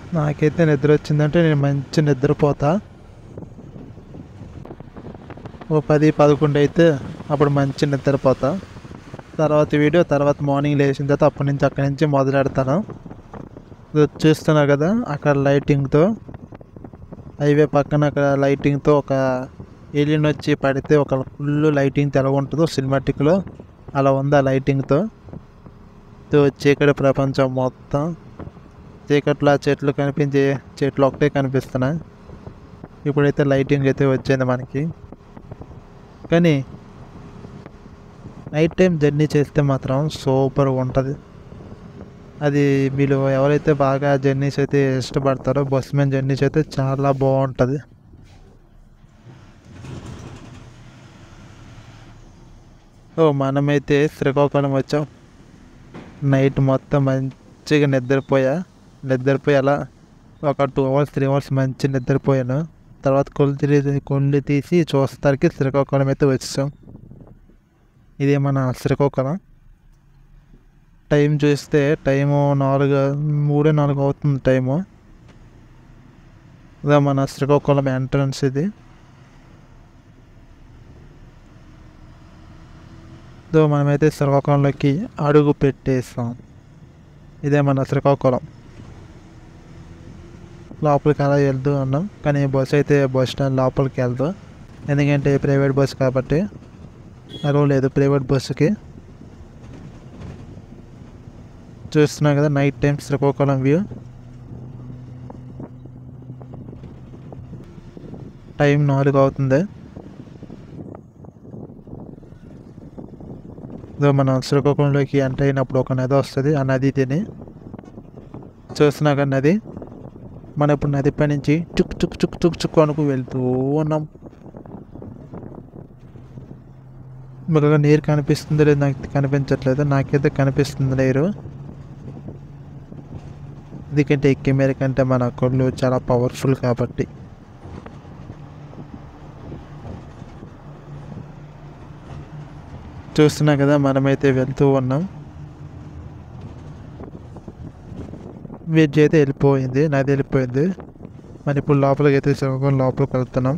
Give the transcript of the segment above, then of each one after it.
నాకైతే నిద్ర వచ్చిందంటే నేను మంచి నిద్రపోతా ఓ పది పదకొండు అయితే అప్పుడు మంచి నిద్రపోతా తర్వాత వీడియో తర్వాత మార్నింగ్ లేచిన తర్వాత అప్పటి నుంచి అక్కడి నుంచి మొదలెడతాను ఇది చూస్తున్నా కదా అక్కడ లైటింగ్తో హైవే పక్కన అక్కడ లైటింగ్తో ఒక ఏలియన్ వచ్చి పడితే ఒక ఫుల్ లైటింగ్ తెలగ ఉంటుందో సినిమాటిక్లో అలా ఉంది ఆ లైటింగ్తో తో చీకటి ప్రపంచం మొత్తం చీకట్లో ఆ చెట్లు కనిపించే చెట్లు ఒకటే కనిపిస్తున్నాయి ఇప్పుడైతే లైటింగ్ అయితే వచ్చింది మనకి కానీ నైట్ టైం జర్నీ చేస్తే మాత్రం సూపర్గా ఉంటుంది అది వీళ్ళు ఎవరైతే బాగా జర్నీస్ అయితే ఇష్టపడతారో బస్ మీద జర్నీస్ అయితే చాలా బాగుంటుంది ఓ మనమైతే శ్రీకాకుళం వచ్చాం నైట్ మొత్తం మంచిగా నిద్రపోయా నిద్రపోయి అలా ఒక టూ అవర్స్ త్రీ అవర్స్ మంచి నిద్రపోయాను తర్వాత కొలు తీసి కొళ్ళు తీసి చూస్తానికి శ్రీకాకుళం అయితే వచ్చాం ఇదే మన శ్రీకాకుళం టైం చూస్తే టైము నాలుగు మూడు నాలుగు అవుతుంది టైము ఇదే మన శ్రీకాకుళం ఎంట్రన్స్ ఇది దో మనమైతే శ్రీకాకుళంలోకి అడుగు పెట్టేస్తాం ఇదే మన శ్రీకాకుళం లోపలికి అలా వెళ్తూ ఉన్నాం కానీ బస్సు అయితే బస్ స్టాండ్ లోపలికి వెళ్తూ ఎందుకంటే ప్రైవేట్ బస్ కాబట్టి అరవ లేదు ప్రైవేట్ బస్సుకి చూస్తున్నాం కదా night time Srikakulam view time నాలుగు అవుతుంది ఇదో మనం శ్రీకాకుళంలోకి ఎంటర్ అయినప్పుడు ఒక నది వస్తుంది ఆ నది తిని చూస్తున్నా కదా నది మనం ఇప్పుడు నది పై నుంచి చుక్ చుక్ చుక్ చుక్ చుక్ అనుకు వెళ్తూ ఉన్నాం మీకు నీరు కనిపిస్తుందో లేదు నాకు కనిపించట్లేదు నాకైతే కనిపిస్తుంది నీరు ఎందుకంటే ఈ కెమెరా కంటే మన కళ్ళు చాలా పవర్ఫుల్ కాబట్టి చూస్తున్నా కదా మనమైతే వెళ్తూ ఉన్నాం వెజ్ అయితే వెళ్ళిపోయింది నాది వెళ్ళిపోయింది మరి ఇప్పుడు లోపలికి అయితే శ్రీకాకుళం లోపలికి వెళ్తున్నాం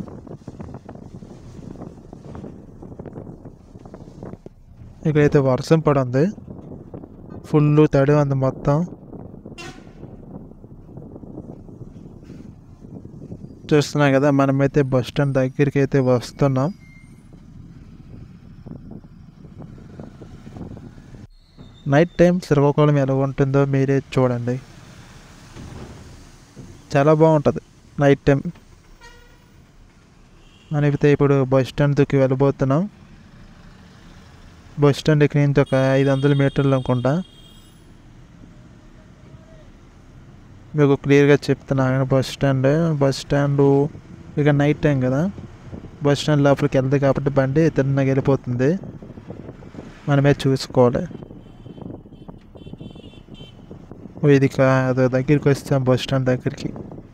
ఇక్కడైతే వర్షం పడింది ఫుల్ తడి ఉంది మొత్తం చూస్తున్నాం కదా మనమైతే బస్ స్టాండ్ దగ్గరికి అయితే వస్తున్నాం నైట్ టైం శ్రీకాకుళం ఎలా ఉంటుందో మీరే చూడండి చాలా బాగుంటుంది నైట్ టైం మనమైతే ఇప్పుడు బస్ స్టాండ్కి వెళ్ళబోతున్నాం బస్ స్టాండ్ ఇక్కడ నుంచి ఒక ఐదు వందల మీటర్లు అనుకుంటా మీకు క్లియర్గా చెప్తున్నా బస్ స్టాండ్ బస్ స్టాండ్ ఇక నైట్ టైం కదా బస్ స్టాండ్ లోపలికి వెళ్తుంది కాబట్టి బండి తిన్నగా వెళ్ళిపోతుంది మనమే చూసుకోవాలి ఓ ఇది కాదు దగ్గరికి వచ్చాం బస్ స్టాండ్ దగ్గరికి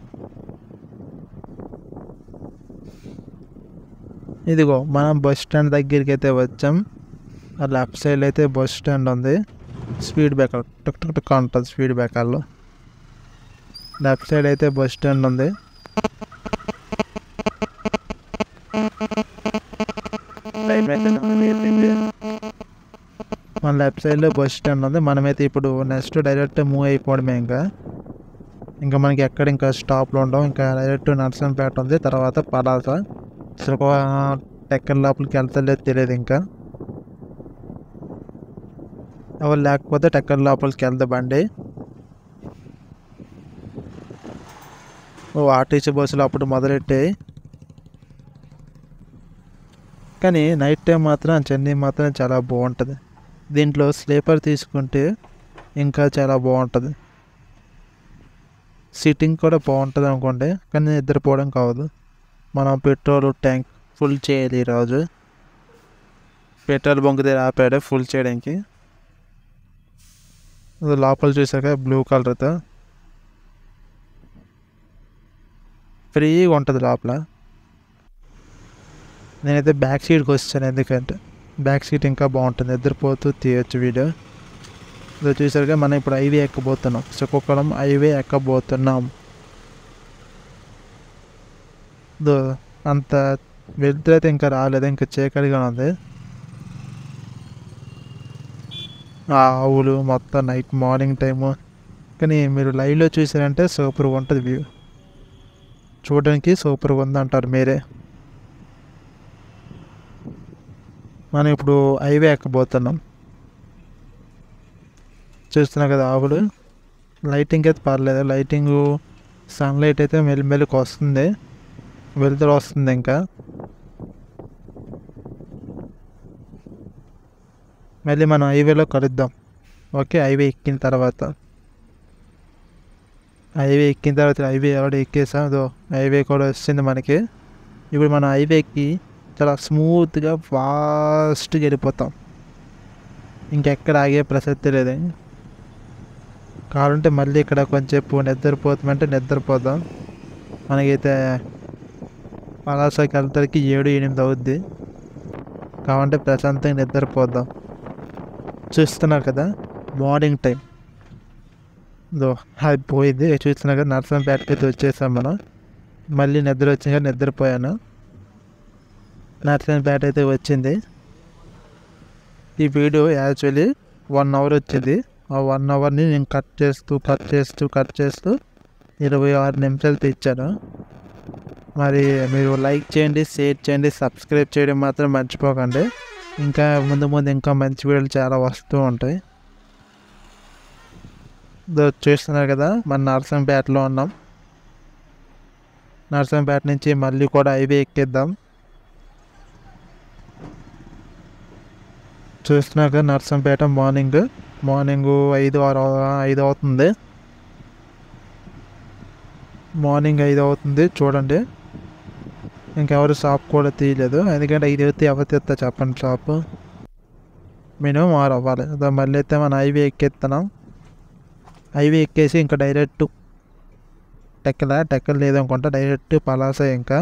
ఇదిగో మనం బస్ స్టాండ్ దగ్గరికి అయితే వచ్చాం ఆ లెఫ్ట్ సైడ్ అయితే బస్ స్టాండ్ ఉంది స్పీడ్ బ్రేకర్ టుక్ టుక్ టుక్ ఉంటుంది స్పీడ్ బ్రేకర్లో లెఫ్ట్ సైడ్ అయితే బస్ స్టాండ్ ఉంది మన లెఫ్ట్ సైడ్లో బస్ స్టాండ్ ఉంది మనమైతే ఇప్పుడు నెక్స్ట్ డైరెక్ట్ మూవ్ అయిపోవడమే ఇంకా ఇంకా మనకి ఎక్కడ ఇంకా స్టాప్లో ఉండవు ఇంకా డైరెక్ట్ నర్సంపేట ఉంది తర్వాత పలాస శ్రీకా టెక్కర్ లోపలికి వెళ్తలేదు తెలియదు ఇంకా ఎవరు లేకపోతే టెక్కర్ లోపలికి వెళ్తే బండి ఓ ఆర్టీసీ బస్సులు అప్పుడు మొదలెట్టాయి కానీ నైట్ టైం మాత్రం చెన్నై మాత్రం చాలా బాగుంటుంది దీంట్లో స్లీపర్ తీసుకుంటే ఇంకా చాలా బాగుంటుంది సీటింగ్ కూడా బాగుంటుంది అనుకోండి కానీ నిద్రపోవడం కావదు మనం పెట్రోల్ ట్యాంక్ ఫుల్ చేయాలి ఈరోజు పెట్రోల్ బంక్ దగ్గర ఆపాడు ఫుల్ చేయడానికి ఇది లోపల చూసాక బ్లూ కలర్తో ఫ్రీగా ఉంటుంది లోపల నేనైతే బ్యాక్ సీట్కి వచ్చాను ఎందుకంటే బ్యాక్ సీట్ ఇంకా బాగుంటుంది నిద్రపోతూ తీయచ్చు వీడియో ఇది చూసారుగా మనం ఇప్పుడు హైవే ఎక్కబోతున్నాం శ్రీకాకుళం హైవే ఎక్కబోతున్నాం దో అంత వెళ్తురు అయితే ఇంకా రాలేదు ఇంకా చీకటిగా ఉంది ఆ ఆవులు మొత్తం నైట్ మార్నింగ్ టైము కానీ మీరు లైవ్లో చూసారంటే సూపర్గా ఉంటుంది వ్యూ చూడడానికి సూపర్గా ఉంది అంటారు మీరే మనం ఇప్పుడు హైవే ఎక్కబోతున్నాం చూస్తున్నాం కదా ఆవులు లైటింగ్ అయితే పర్లేదు లైటింగ్ సన్లైట్ అయితే మెల్లిమెల్లికి వస్తుంది వెలుతురు వస్తుంది ఇంకా మళ్ళీ మనం హైవేలో కలుద్దాం ఓకే హైవే ఎక్కిన తర్వాత హైవే ఎక్కిన తర్వాత హైవే ఆల్రెడీ ఎక్కేసాం అదో హైవే కూడా వచ్చింది మనకి ఇప్పుడు మనం హైవేకి చాలా స్మూత్గా ఫాస్ట్గా వెళ్ళిపోతాం ఇంకెక్కడ ఆగే ప్రసక్తి లేదు కావాలంటే మళ్ళీ ఇక్కడ కొంచెంసేపు నిద్రపోతామంటే నిద్రపోదాం మనకైతే పలాసకి వెళ్తానికి ఏడు ఎనిమిది అవుద్ది కావాలంటే ప్రశాంతంగా నిద్రపోదాం చూస్తున్నారు కదా మార్నింగ్ టైం దో అది పోయింది చూస్తున్నా కదా నర్సంపేటకి అయితే వచ్చేసాం మనం మళ్ళీ నిద్ర వచ్చింది కదా నిద్రపోయాను నర్సంపేట అయితే వచ్చింది ఈ వీడియో యాక్చువల్లీ వన్ అవర్ వచ్చింది ఆ వన్ అవర్ని నేను కట్ చేస్తూ కట్ చేస్తూ కట్ చేస్తూ ఇరవై ఆరు నిమిషాలు తెచ్చాను మరి మీరు లైక్ చేయండి షేర్ చేయండి సబ్స్క్రైబ్ చేయడం మాత్రం మర్చిపోకండి ఇంకా ముందు ముందు ఇంకా మంచి వీడియోలు చాలా వస్తూ ఉంటాయి ఇదో చూస్తున్నారు కదా మన నర్సంపేటలో ఉన్నాం నర్సంపేట నుంచి మళ్ళీ కూడా హైవే ఎక్కిద్దాం చూస్తున్నారు కదా నర్సంపేట మార్నింగ్ మార్నింగ్ ఐదు ఆరు ఐదు అవుతుంది మార్నింగ్ ఐదు అవుతుంది చూడండి ఇంకెవరు షాప్ కూడా తీయలేదు ఎందుకంటే ఐదు అయితే ఎవరు తీస్తా చెప్పండి షాప్ మినిమం ఆరు అవ్వాలి అదో మళ్ళీ అయితే మన హైవే ఎక్కేస్తున్నాం హైవే ఎక్కేసి ఇంకా డైరెక్ట్ టెక్కల టెక్కల లేదనుకుంటా డైరెక్ట్ పలాస ఇంకా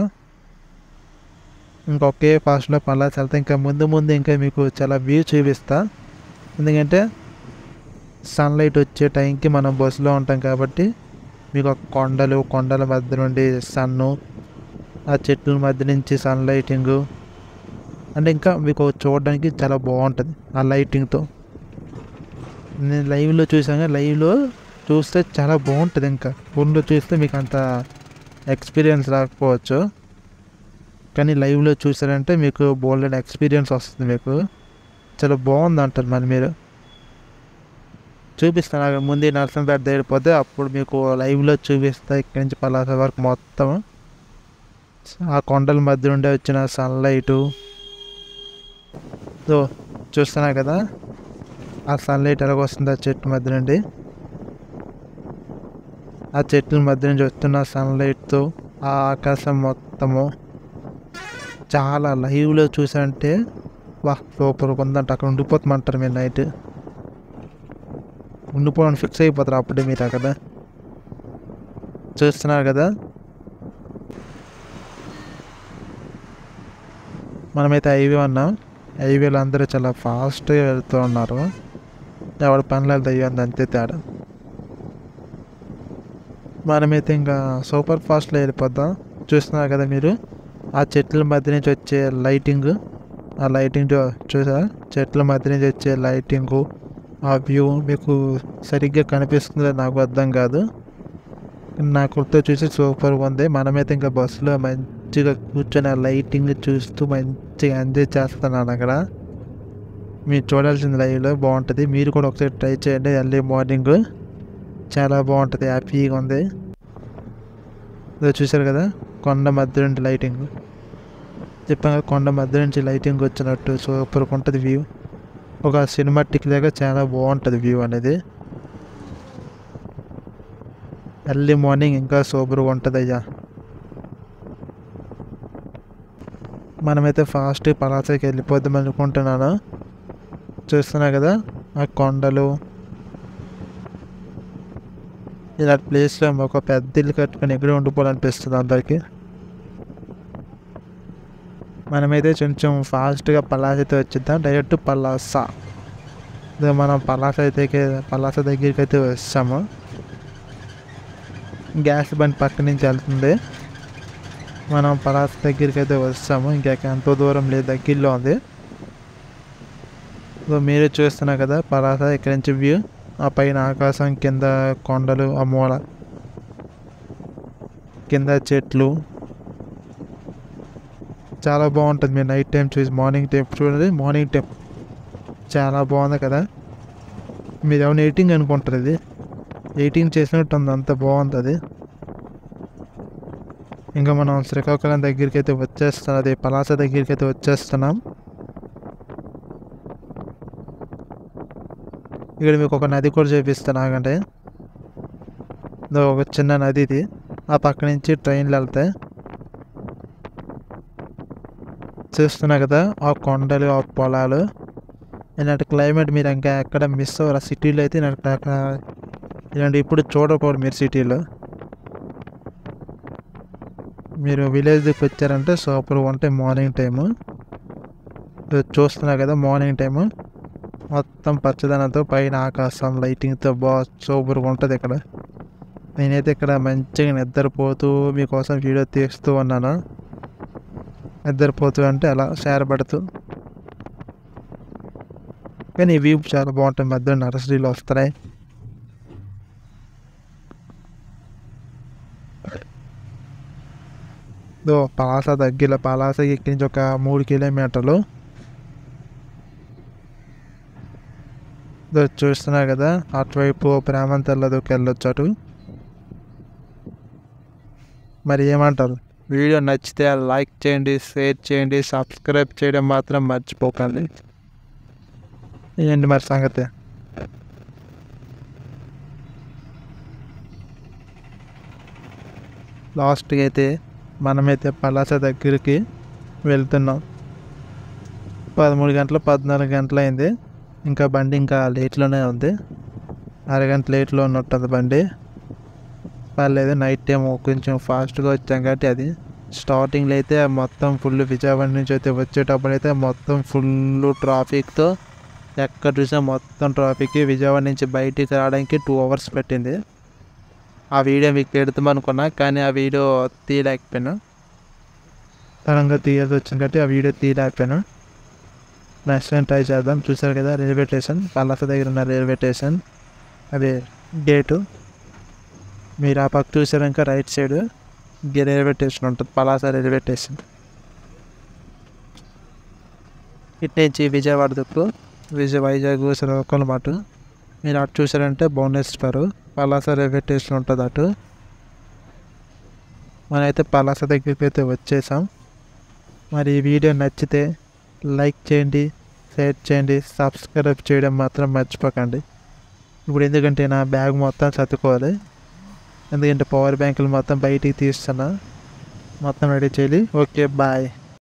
ఇంకొకే ఫాస్ట్లో పలాస వెళ్తే ఇంకా ముందు ముందు ఇంకా మీకు చాలా వ్యూ చూపిస్తా ఎందుకంటే సన్లైట్ వచ్చే టైంకి మనం బస్సులో ఉంటాం కాబట్టి మీకు ఆ కొండలు కొండల మధ్య నుండి సన్ను ఆ చెట్ల మధ్య నుంచి సన్ లైటింగ్ అంటే ఇంకా మీకు చూడడానికి చాలా బాగుంటుంది ఆ లైటింగ్తో నేను లైవ్లో చూసాను లైవ్లో చూస్తే చాలా బాగుంటుంది ఇంకా ఫోన్లో చూస్తే మీకు అంత ఎక్స్పీరియన్స్ రాకపోవచ్చు కానీ లైవ్లో చూసారంటే మీకు బోల్డెడ్ ఎక్స్పీరియన్స్ వస్తుంది మీకు చాలా బాగుంది అంటారు మరి మీరు చూపిస్తాను అక్కడ ముందే నర్సంపేట దగ్గర పోతే అప్పుడు మీకు లైవ్లో చూపిస్తా ఇక్కడి నుంచి పలాస వరకు మొత్తం ఆ కొండల మధ్య నుండి వచ్చిన సన్లైటు సో చూస్తున్నా కదా ఆ సన్లైట్ ఎలాగ వస్తుంది ఆ చెట్టు మధ్య నుండి ఆ చెట్ల మధ్య నుంచి వస్తున్న సన్లైట్తో ఆ ఆకాశం మొత్తము చాలా లైవ్లో చూసారంటే వా సూపర్ ఉందంట అక్కడ ఉండిపోతామంటారు మీరు నైట్ ఉండిపోవడానికి ఫిక్స్ అయిపోతారు అప్పుడే మీరు అక్కడ చూస్తున్నారు కదా మనమైతే హైవే ఉన్నాం హైవేలో అందరూ చాలా ఫాస్ట్గా వెళ్తూ ఉన్నారు ఎవరి పనులు వెళ్తే అయ్యింది అంతే తేడా మనమైతే ఇంకా సూపర్ ఫాస్ట్లో వెళ్ళిపోద్దాం చూస్తున్నారు కదా మీరు ఆ చెట్ల మధ్య నుంచి వచ్చే లైటింగ్ ఆ లైటింగ్ చూసా చెట్ల మధ్య నుంచి వచ్చే లైటింగు ఆ వ్యూ మీకు సరిగ్గా కనిపిస్తుందో నాకు అర్థం కాదు నా కుర్తో చూసి సూపర్గా ఉంది మనమైతే ఇంకా బస్సులో మంచిగా కూర్చొని ఆ లైటింగ్ చూస్తూ మంచిగా ఎంజాయ్ చేస్తున్నాను అక్కడ మీరు చూడాల్సింది లైవ్లో బాగుంటుంది మీరు కూడా ఒకసారి ట్రై చేయండి ఎర్లీ మార్నింగ్ చాలా బాగుంటుంది హ్యాపీగా ఉంది ఇదో చూశారు కదా కొండ మధ్య నుండి లైటింగ్ చెప్పాను కదా కొండ మధ్య నుంచి లైటింగ్ వచ్చినట్టు సూపర్గా ఉంటుంది వ్యూ ఒక సినిమాటిక్ లాగా చాలా బాగుంటుంది వ్యూ అనేది ఎర్లీ మార్నింగ్ ఇంకా సూపర్గా ఉంటుంది అయ్యా మనమైతే ఫాస్ట్ పలాసకి వెళ్ళిపోద్దాం అనుకుంటున్నాను చూస్తున్నా కదా ఆ కొండలు ఇలాంటి ప్లేస్లో ఒక పెద్ద ఇల్లు కట్టుకొని ఎక్కడ ఉండిపోవాలనిపిస్తుంది అందరికీ మనమైతే కొంచెం ఫాస్ట్గా పలాస అయితే వచ్చిద్దాం డైరెక్ట్ పలాస ఇదే మనం పలాస అయితే పలాస దగ్గరికి అయితే వస్తాము గ్యాస్ బండి పక్క నుంచి వెళ్తుంది మనం పలాస దగ్గరికి అయితే వస్తాము ఇంకా ఎంతో దూరం లేదు దగ్గరలో ఉంది సో మీరు చూస్తున్నారు కదా పలాస ఇక్కడ నుంచి వ్యూ ఆ పైన ఆకాశం కింద కొండలు ఆ మూల కింద చెట్లు చాలా బాగుంటుంది మీరు నైట్ టైం చూసి మార్నింగ్ టైం చూడండి మార్నింగ్ టైం చాలా బాగుంది కదా మీరు ఏమైనా ఎయిటింగ్ అనుకుంటారు ఇది ఎయిటింగ్ చేసినట్టు ఉంది అంత బాగుంది అది ఇంకా మనం శ్రీకాకుళం దగ్గరికి అయితే వచ్చేస్తున్నాం అది పలాస దగ్గరికి అయితే వచ్చేస్తున్నాం ఇక్కడ మీకు ఒక నది కూడా చూపిస్తాను ఆగండి ఇదో ఒక చిన్న నది ఇది ఆ పక్క నుంచి ట్రైన్లు వెళ్తాయి చూస్తున్నా కదా ఆ కొండలు ఆ పొలాలు ఇలాంటి క్లైమేట్ మీరు ఇంకా ఎక్కడ మిస్ అవ్వరు సిటీలో అయితే ఇలాంటి అక్కడ- ఇలాంటి ఇప్పుడు చూడకూడదు మీరు సిటీలో మీరు విలేజ్కి వచ్చారంటే సూపర్ ఉంటాయి మార్నింగ్ టైము చూస్తున్నా కదా మార్నింగ్ టైము మొత్తం పచ్చదనంతో పైన ఆకాశం లైటింగ్తో బాగా సూపర్గా ఉంటుంది ఇక్కడ నేనైతే ఇక్కడ మంచిగా నిద్రపోతూ మీకోసం వీడియో తీస్తూ ఉన్నాను నిద్రపోతూ అంటే అలా షేర్ పడుతూ కానీ ఈ వ్యూ చాలా బాగుంటుంది మధ్య నర్సరీలు వస్తున్నాయి ఇదో పలాస దగ్గర పలాస ఇక్కడి నుంచి ఒక మూడు కిలోమీటర్లు ఇదో చూస్తున్నారు కదా అటువైపు ప్రేమంతల్లలోకి వెళ్ళొచ్చు అటు మరి ఏమంటారు వీడియో నచ్చితే లైక్ చేయండి షేర్ చేయండి సబ్స్క్రైబ్ చేయడం మాత్రం మర్చిపోకండి ఏంటి మరి సంగతి లాస్ట్కి అయితే మనమైతే పలాస దగ్గరికి వెళ్తున్నాం పదమూడు గంటలు పద్నాలుగు గంటలు అయింది ఇంకా బండి ఇంకా లేట్లోనే ఉంది అరగంట లేట్లో ఉన్నట్టుంది బండి పర్లేదు నైట్ టైం కొంచెం ఫాస్ట్గా వచ్చాం కాబట్టి అది స్టార్టింగ్లో అయితే మొత్తం ఫుల్ విజయవాడ నుంచి అయితే వచ్చేటప్పుడు అయితే మొత్తం ఫుల్ ట్రాఫిక్తో ఎక్కడ చూసినా మొత్తం ట్రాఫిక్ విజయవాడ నుంచి బయటికి రావడానికి టూ అవర్స్ పెట్టింది ఆ వీడియో మీకు పెడతాం అనుకున్నా కానీ ఆ వీడియో తీయలేకపోయాను తరంగా తీయాల్సి వచ్చింది కాబట్టి ఆ వీడియో తీయలేకపోయాను నెక్స్ట్ టైం ట్రై చేద్దాం చూసారు కదా రైల్వే స్టేషన్ పలాస దగ్గర ఉన్న రైల్వే స్టేషన్ అదే గేటు మీరు ఆ పక్క చూసారు ఇంకా రైట్ సైడ్ రైల్వే స్టేషన్ ఉంటుంది పలాస రైల్వే స్టేషన్ ఇటు నుంచి విజయవాడ దుక్కు విజయ వైజాగ్ శ్రీకాకుళం అటు మీరు అటు చూసారంటే భువనేశ్వర్ పలాస రైల్వే స్టేషన్ ఉంటుంది అటు మనమైతే పలాస దగ్గరికి అయితే వచ్చేసాం మరి ఈ వీడియో నచ్చితే లైక్ చేయండి షేర్ చేయండి సబ్స్క్రైబ్ చేయడం మాత్రం మర్చిపోకండి ఇప్పుడు ఎందుకంటే నా బ్యాగ్ మొత్తం చదువుకోవాలి ఎందుకంటే పవర్ బ్యాంకులు మొత్తం బయటికి తీస్తున్నా మొత్తం రెడీ చేయాలి ఓకే బాయ్